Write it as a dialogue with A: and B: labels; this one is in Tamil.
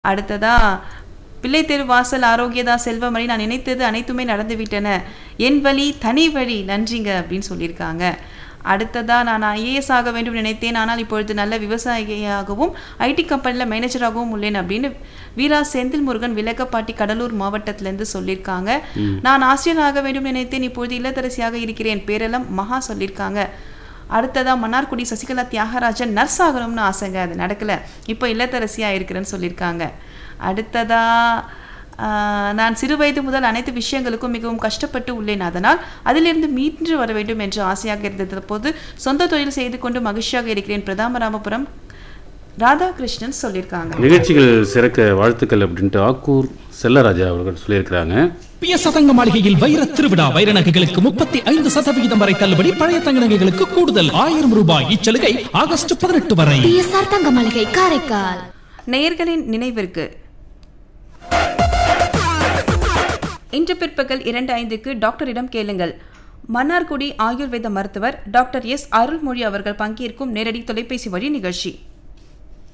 A: அடுத்ததா பிள்ளை தெரு வாசல் ஆரோக்கியதா செல்வமணி நான் நினைத்தது அனைத்துமே நடந்துவிட்டன என் வழி தனி வழி நன்றிங்க அப்படின்னு சொல்லியிருக்காங்க அடுத்ததா நான் ஐஏஎஸ் ஆக வேண்டும் நினைத்தேன் ஆனால் இப்பொழுது நல்ல விவசாயியாகவும் ஐடி கம்பெனியில் மேனேஜராகவும் உள்ளேன் அப்படின்னு வீரா செந்தில் முருகன் விலகப்பாட்டி கடலூர் மாவட்டத்திலேருந்து சொல்லியிருக்காங்க நான் ஆசிரியர் ஆக வேண்டும் நினைத்தேன் இப்பொழுது இல்லத்தரசியாக இருக்கிறேன் பேரெல்லாம் மகா சொல்லியிருக்காங்க அடுத்ததா மன்னார்குடி சசிகலா தியாகராஜன் நர்ஸ் ஆகணும்னு ஆசைங்க அது நடக்கல இப்போ இல்லத்தரசியாக இருக்கிறேன்னு சொல்லியிருக்காங்க அடுத்ததா ஆஹ், நான் சிறு வயது முதல் அனைத்து விஷயங்களுக்கும் மிகவும் கஷ்டப்பட்டு உள்ளேன் அதனால் அதிலிருந்து மீண்டு வர வேண்டும் என்று ஆசையாக இருந்தது போது சொந்த தொழில் செய்து கொண்டு மகிழ்ச்சியாக இருக்கிறேன் பிரதாமராமபுரம் ராதாகிருஷ்ணன் சொல்லியிருக்காங்க
B: நிகழ்ச்சிகள் சிறக்க வாழ்த்துக்கள் அப்படின்ட்டு ஆக்கூர் செல்லராஜா அவர்கள் சொல்லியிருக்கிறாங்க
C: பிய சதங்க மாளிகையில் வைர திருவிழா வைர நகைகளுக்கு முப்பத்தி ஐந்து சதவிகிதம் வரை தள்ளுபடி பழைய தங்க நகைகளுக்கு கூடுதல் ஆயிரம் ரூபாய் இச்சலுகை ஆகஸ்ட் பதினெட்டு வரை
D: பிஎஸ்ஆர் தங்க மளிகை காரைக்கால்
A: நேயர்களின் நினைவிற்கு இன்று பிற்பகல் இரண்டு ஐந்துக்கு டாக்டரிடம் கேளுங்கள் மன்னார்குடி ஆயுர்வேத மருத்துவர் டாக்டர் எஸ் அருள்மொழி அவர்கள் பங்கேற்கும் நேரடி தொலைபேசி வழி நிகழ்ச்சி